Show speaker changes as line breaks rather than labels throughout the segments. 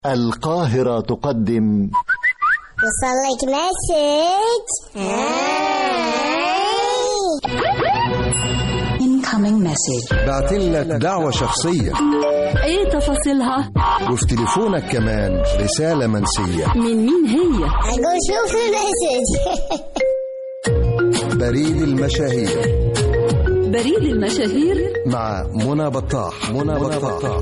القاهرة تقدم
وصل لك مسج
incoming message
بعتلك دعوة شخصية
ايه تفاصيلها
وفي تليفونك كمان رسالة منسية
من مين هي
اقول شوف المسج
بريد المشاهير
بريد المشاهير
مع منى بطاح منى بطاح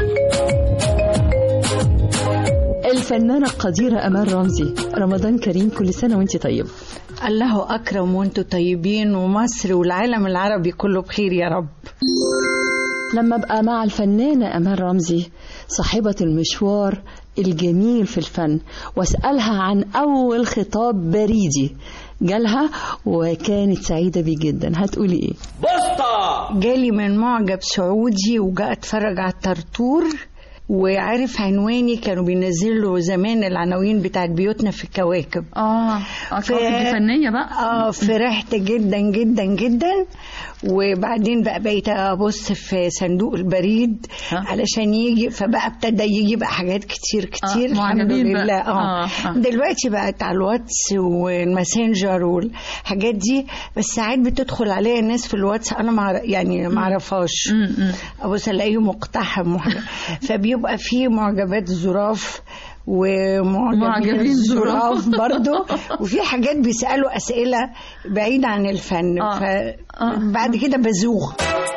الفنانة القديرة أمال رمزي رمضان كريم كل سنة وانت طيبة
الله أكرم وانتم طيبين ومصر والعالم العربي كله بخير يا رب
لما أبقى مع الفنانة أمال رمزي صاحبة المشوار الجميل في الفن واسألها عن أول خطاب بريدي جالها وكانت سعيدة بيه جدا هتقولي ايه
جالي من معجب سعودي وجاء اتفرج على الطرطور وعارف عنواني كانوا بينزلوا زمان العناوين بتاعت بيوتنا في الكواكب
اه
ف-
فنية بقى
اه فرحت جدا جدا جدا وبعدين بقى بقيت ابص في صندوق البريد
ها؟
علشان يجي فبقى ابتدى يجي بقى حاجات كتير كتير
آه،
الحمد
معجبين بقى.
لله اه,
آه، آه.
دلوقتي بقت على الواتس والماسنجر والحاجات دي بس ساعات بتدخل عليا الناس في الواتس انا مع يعني ما اعرفهاش ابص الاقيه مقتحم وحاجة. فبيبقى في معجبات ظراف ومعجبين
معجبين ظراف.
ظراف برضو وفي حاجات بيسألوا أسئلة بعيدة عن الفن
آه.
فبعد كده بزوغ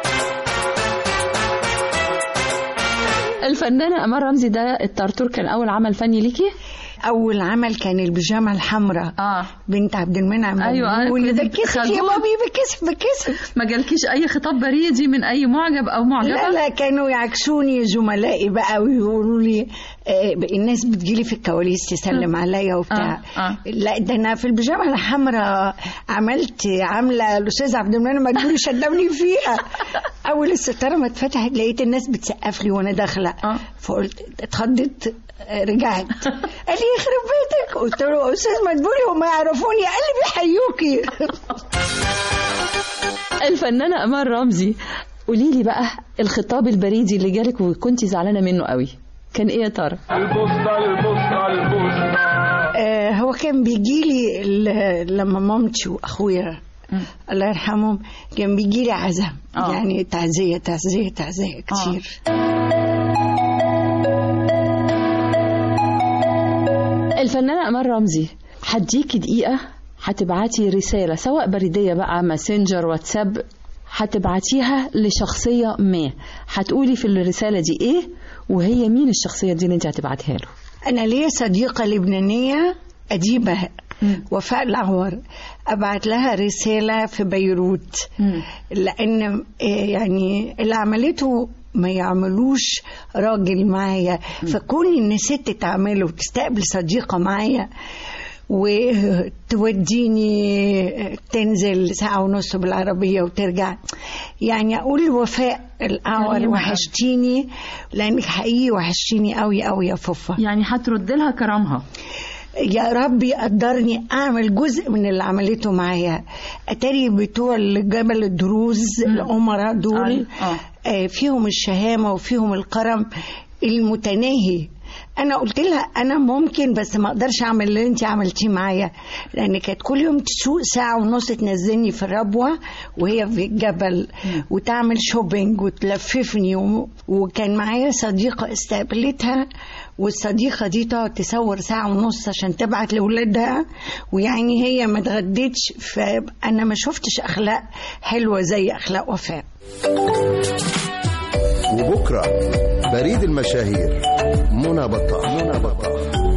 الفنانة أمال رمزي ده الطرطور كان أول عمل فني ليكي؟
أول عمل كان البيجامة الحمراء
اه
بنت عبد المنعم
أيوة، أيوة،
واللي
كده
بكسف يا
خجول.
بابي بكسف بكسف
ما جالكيش أي خطاب بريدي من أي معجب أو معجبة؟
لا لا كانوا يعكسوني زملائي بقى ويقولوا لي آه، الناس بتجيلي في الكواليس تسلم عليا وبتاع
آه، آه.
لا ده انا في البيجامه الحمراء عملت عامله الاستاذ عبد المنعم مدبولي شدمني فيها اول الستاره ما اتفتحت لقيت الناس بتسقف لي وانا داخله
آه.
فقلت اتخضيت آه، رجعت قال لي يخرب بيتك قلت له استاذ مدبولي هم يعرفوني قال لي بيحيوكي
الفنانة أمال رمزي قولي لي بقى الخطاب البريدي اللي جالك وكنتي زعلانة منه قوي كان ايه يا ترى؟
آه، هو كان بيجي لي لما مامتي واخويا الله يرحمهم كان بيجي لي عزاء
آه.
يعني تعزيه تعزيه تعزيه كتير
الفنانة أمال رمزي هديكي دقيقة هتبعتي رسالة سواء بريدية بقى ماسنجر واتساب هتبعتيها لشخصية ما هتقولي في الرسالة دي ايه وهي مين الشخصية دي اللي انت هتبعتيها له
انا ليا صديقه لبنانيه اديبه وفاء العور ابعت لها رساله في بيروت لان آه، يعني اللي عملته ما يعملوش راجل معايا فكوني ان ست تعمله وتستقبل صديقه معايا وتوديني تنزل ساعة ونص بالعربية وترجع يعني أقول وفاء الأعور
كريمة.
وحشتيني لأنك حقيقي وحشتيني قوي قوي يا فوفا
يعني هترد لها كرامها
يا رب يقدرني اعمل جزء من اللي عملته معايا اتاري بتوع جبل الدروز الامراء دول
آه.
آه، فيهم الشهامه وفيهم الكرم المتناهي انا قلت لها انا ممكن بس ما اقدرش اعمل اللي انت عملتيه معايا لان كانت كل يوم تسوق ساعه ونص تنزلني في الربوه وهي في الجبل وتعمل شوبينج وتلففني و... وكان معايا صديقه استقبلتها والصديقه دي تقعد تصور ساعه ونص عشان تبعت لاولادها ويعني هي ما اتغدتش فانا ما شفتش اخلاق حلوه زي اخلاق وفاء
وبكرة بريد المشاهير منى بطاح منى بطاح